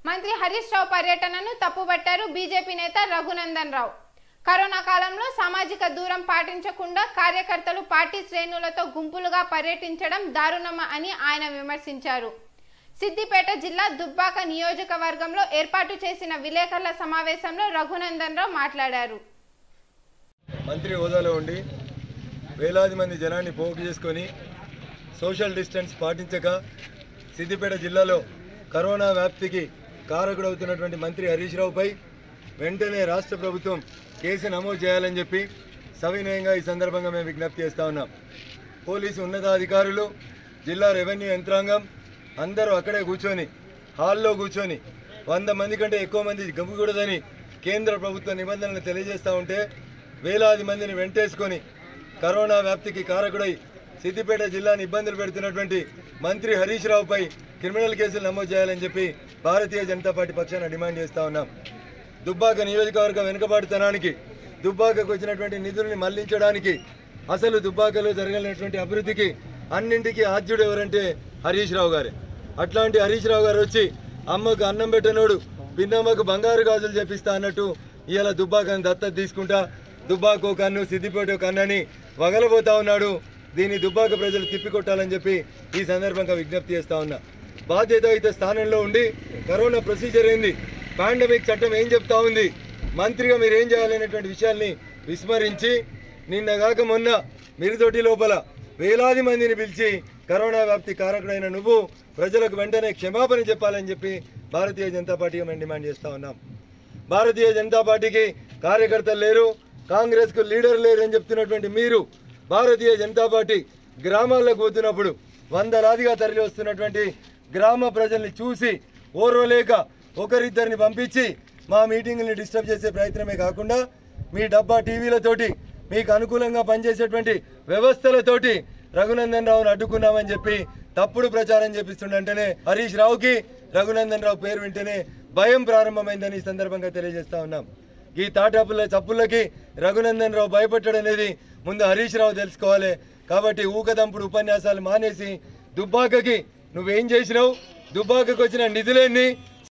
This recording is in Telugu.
మంత్రి హరీష్ రావు పర్యటనను తప్పుబట్టారు బీజేపీ నేత రఘునందన్ రావు కరోనా కాలంలో సామాజిక దూరం పాటించకుండా కార్యకర్తలు పార్టీ శ్రేణులతో గుంపులుగా పర్యటించడం దారుణమ అని ఆయన విమర్శించారు సిద్దిపేట జిల్లా దుబ్బాక నియోజకవర్గంలో ఏర్పాటు చేసిన విలేకరుల సమావేశంలో రఘునందన్ రావు మాట్లాడారు మంత్రి హోదాలో ఉండి వేలాది మంది జనాన్ని పోగు చేసుకొని సోషల్ డిస్టెన్స్ పాటించక సిద్దిపేట జిల్లాలో కరోనా వ్యాప్తికి కారకుడవుతున్నటువంటి మంత్రి హరీష్ రావుపై వెంటనే రాష్ట్ర ప్రభుత్వం కేసు నమోదు చేయాలని చెప్పి సవినయంగా ఈ సందర్భంగా మేము విజ్ఞప్తి చేస్తా ఉన్నాం పోలీసు ఉన్నతాధికారులు జిల్లా రెవెన్యూ యంత్రాంగం అందరూ అక్కడే కూర్చొని హాల్లో కూర్చొని వంద మంది కంటే ఎక్కువ మంది గమ్ముకూడదని కేంద్ర ప్రభుత్వ నిబంధనలు తెలియజేస్తూ ఉంటే వేలాది మందిని వెంటేసుకొని కరోనా వ్యాప్తికి కారకుడై సిద్దిపేట జిల్లాని ఇబ్బందులు పెడుతున్నటువంటి మంత్రి హరీష్ రావుపై క్రిమినల్ కేసులు నమోదు చేయాలని చెప్పి భారతీయ జనతా పార్టీ పక్షాన డిమాండ్ చేస్తా ఉన్నాం దుబ్బాక నియోజకవర్గ వెనుకబాటుతనానికి దుబ్బాకకు వచ్చినటువంటి నిధుల్ని మళ్లించడానికి అసలు దుబ్బాకలో జరగలేనటువంటి అభివృద్ధికి అన్నింటికీ ఆద్యుడు ఎవరంటే హరీష్ రావు గారే అట్లాంటి హరీష్ రావు గారు వచ్చి అమ్మకు అన్నం పెట్టనోడు పిన్నమ్మకు బంగారు గాజులు చేపిస్తా అన్నట్టు ఇవాళ దుబ్బాకని దత్తత తీసుకుంటా దుబ్బాకో కన్ను సిద్దిపేట కన్నని వగలబోతా ఉన్నాడు దీన్ని దుబ్బాక ప్రజలు తిప్పికొట్టాలని చెప్పి ఈ సందర్భంగా విజ్ఞప్తి చేస్తా ఉన్నా బాధ్యతాయుత స్థానంలో ఉండి కరోనా ప్రొసీజర్ ఏంది పాండమిక్ చట్టం ఏం చెప్తా ఉంది మంత్రిగా మీరు ఏం చేయాలనేటువంటి విషయాల్ని విస్మరించి నిన్నగాక మొన్న మిరుదొడ్డి లోపల వేలాది మందిని పిలిచి కరోనా వ్యాప్తి కారకుడైన నువ్వు ప్రజలకు వెంటనే క్షమాపణ చెప్పాలని చెప్పి భారతీయ జనతా పార్టీగా మేము డిమాండ్ చేస్తా ఉన్నాం భారతీయ జనతా పార్టీకి కార్యకర్తలు లేరు కాంగ్రెస్కు లీడర్ లేరు అని చెప్తున్నటువంటి మీరు భారతీయ జనతా పార్టీ గ్రామాల్లోకి పోతున్నప్పుడు వందలాదిగా తరలి వస్తున్నటువంటి గ్రామ ప్రజల్ని చూసి ఓర్వలేక ఒకరిద్దరిని పంపించి మా మీటింగ్ని డిస్టర్బ్ చేసే ప్రయత్నమే కాకుండా మీ డబ్బా టీవీలతోటి మీకు అనుకూలంగా పనిచేసేటువంటి వ్యవస్థలతోటి రఘునందన్ రావును అడ్డుకున్నామని చెప్పి తప్పుడు ప్రచారం చేపిస్తుండంటేనే హరీష్ రావుకి రఘునందన్ రావు పేరు వింటేనే భయం ప్రారంభమైందని ఈ సందర్భంగా తెలియజేస్తా ఉన్నాం ఈ తాటాపుల చప్పులకి రఘునందన్ రావు భయపెట్టడం అనేది ముందు హరీష్ రావు తెలుసుకోవాలి కాబట్టి ఊకదంపుడు ఉపన్యాసాలు మానేసి దుబ్బాకకి నువ్వేం చేసినావు దుబ్బాకకు వచ్చిన నిధులన్నీ